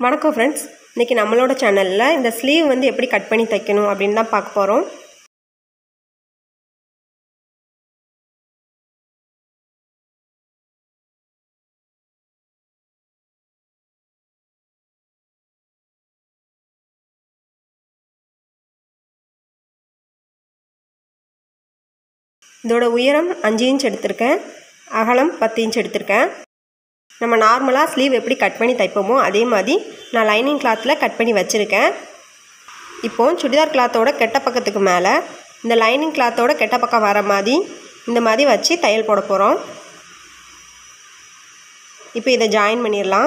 வணக்கம் ஃப்ரெண்ட்ஸ் இன்றைக்கி நம்மளோட சேனலில் இந்த ஸ்லீவ் வந்து எப்படி கட் பண்ணி தைக்கணும் அப்படின்னு தான் பார்க்க போகிறோம் இதோட உயரம் அஞ்சு இன்ச் எடுத்திருக்கேன் அகலம் பத்து இன்ச் எடுத்திருக்கேன் நம்ம நார்மலாக ஸ்லீவ் எப்படி கட் பண்ணி தைப்போமோ அதே மாதிரி நான் லைனிங் கிளாத்தில் கட் பண்ணி வச்சுருக்கேன் இப்போது சுடிதார் கிளாத்தோட கெட்ட பக்கத்துக்கு மேலே இந்த லைனிங் கிளாத்தோட கெட்ட பக்கம் வர மாதிரி இந்த மாதிரி வச்சு தையல் போட போகிறோம் இப்போ இதை ஜாயின் பண்ணிடலாம்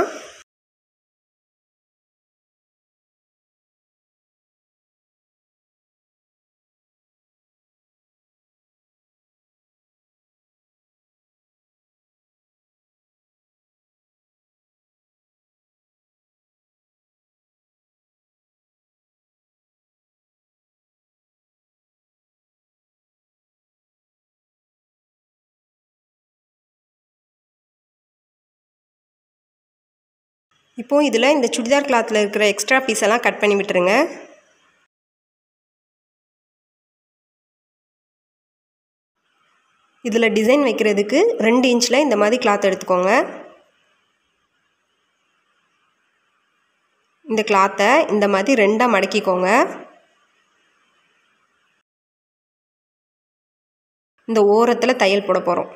இப்போது இதில் இந்த சுடிதார் கிளாத்தில் இருக்கிற எக்ஸ்ட்ரா பீஸ் எல்லாம் கட் பண்ணி விட்டுருங்க இதில் டிசைன் வைக்கிறதுக்கு ரெண்டு இன்ச்சில் இந்த மாதிரி கிளாத் எடுத்துக்கோங்க இந்த கிளாத்தை இந்த மாதிரி ரெண்டாக மடக்கிக்கோங்க இந்த ஓரத்தில் தையல் போட போகிறோம்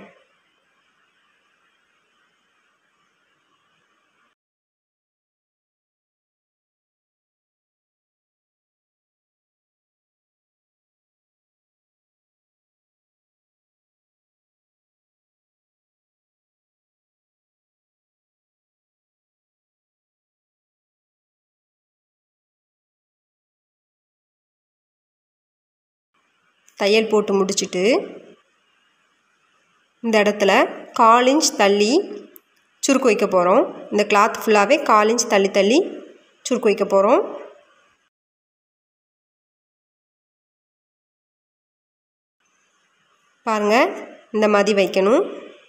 தையல் போட்டு முடிச்சுட்டு இந்த இடத்துல கால் இன்ச் தள்ளி சுருக்கு வைக்க போகிறோம் இந்த கிளாத் ஃபுல்லாகவே கால் இன்ச் தள்ளி தள்ளி சுருக்கு வைக்க போகிறோம் பாருங்கள் இந்த மாதிரி வைக்கணும்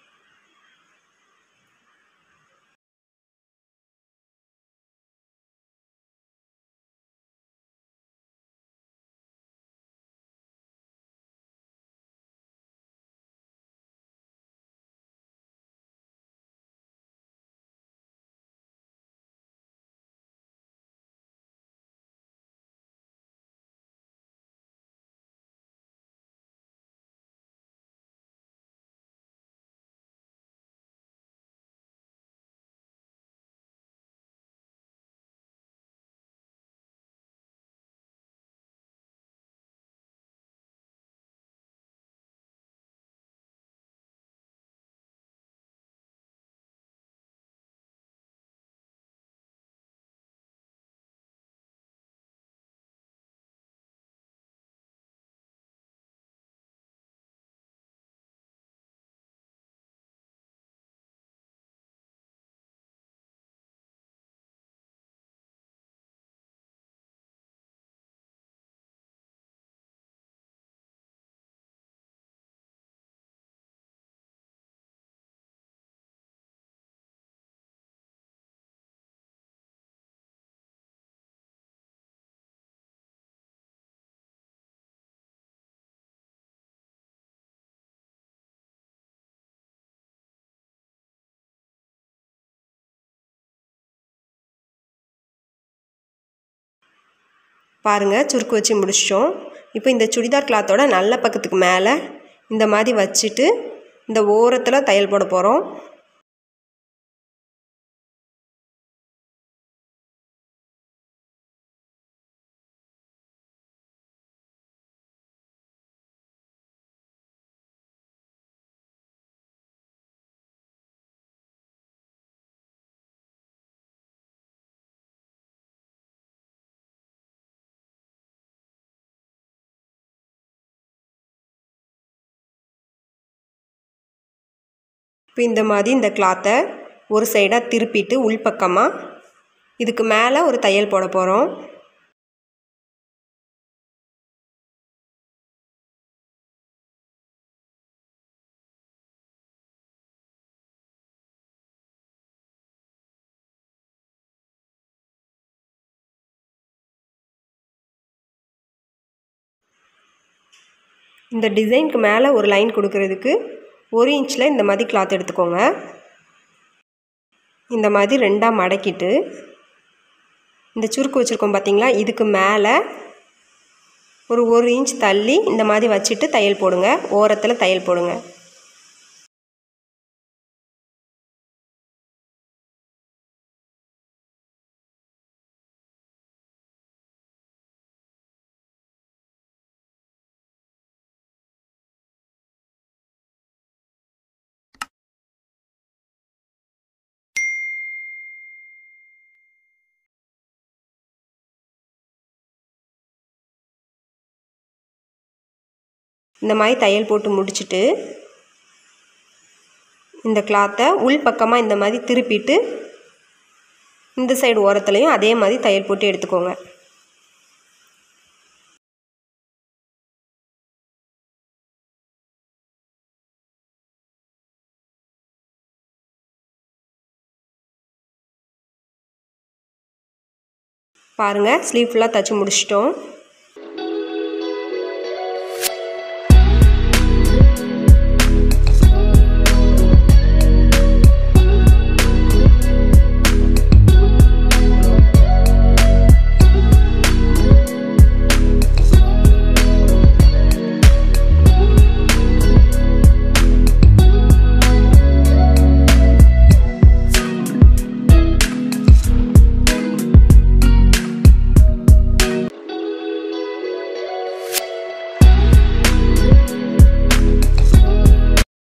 பாருங்கள் சுருக்கு வச்சு முடிச்சிட்டோம் இப்போ இந்த சுடிதார் கிளாத்தோட நல்ல பக்கத்துக்கு மேலே இந்த மாதிரி வச்சுட்டு இந்த ஓரத்தில் தையல் போட போகிறோம் இப்போ இந்த மாதிரி இந்த கிளாத்தை ஒரு சைடாக திருப்பிட்டு உள்பக்கமாக இதுக்கு மேலே ஒரு தையல் போட போகிறோம் இந்த டிசைனுக்கு மேலே ஒரு லைன் கொடுக்கறதுக்கு ஒரு இன்ச்சில் இந்த மாதிரி கிளாத் எடுத்துக்கோங்க இந்த மாதிரி ரெண்டாக மடக்கிட்டு இந்த சுருக்கு வச்சுருக்கோம் பார்த்தீங்களா இதுக்கு மேலே ஒரு ஒரு இன்ச் தள்ளி இந்த மாதிரி வச்சுட்டு தையல் போடுங்க ஓரத்தில் தையல் போடுங்க இந்த மாதிரி தையல் போட்டு முடிச்சுட்டு இந்த கிளாத்தை உள் பக்கமாக இந்த மாதிரி திருப்பிட்டு இந்த சைடு ஓரத்துலையும் அதே மாதிரி தையல் போட்டு எடுத்துக்கோங்க பாருங்கள் ஸ்லீவ் ஃபுல்லாக தைச்சி முடிச்சிட்டோம்